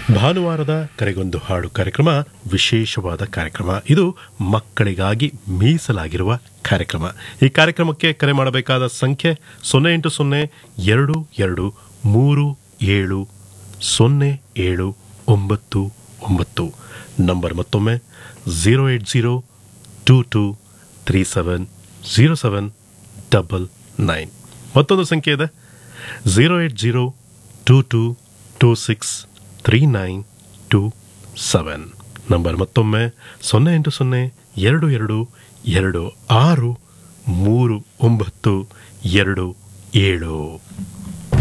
ಭಾನುವಾರದ ಕರೆಗೊಂದು ಹಾಡು ಕಾರ್ಯಕ್ರಮ ವಿಶೇಷವಾದ ಕಾರ್ಯಕ್ರಮ ಇದು ಮಕ್ಕಳಿಗಾಗಿ ಮೀಸಲಾಗಿರುವ ಕಾರ್ಯಕ್ರಮ ಈ ಕಾರ್ಯಕ್ರಮಕ್ಕೆ ಕರೆ ಮಾಡಬೇಕಾದ ಸಂಖ್ಯೆ ಸೊನ್ನೆ ಎಂಟು ಸೊನ್ನೆ ಎರಡು ಎರಡು ಮೂರು ಏಳು ಸೊನ್ನೆ ಏಳು ಒಂಬತ್ತು ಒಂಬತ್ತು ನಂಬರ್ ಮತ್ತೊಮ್ಮೆ zero eight zero two two three seven zero seven double nine ಮತ್ತೊಂದು ಸಂಖ್ಯೆ ಇದೆ zero eight zero two two two six three nine two seven number ಮತ್ತೊಮ್ಮೆ ಸೊನ್ನೆ ಎಂಟು ಸೊನ್ನೆ ಎರಡು ಎರಡು ಎರಡು ಆರು ಮೂರು ಒಂಬತ್ತು ಎರಡು ಏಳು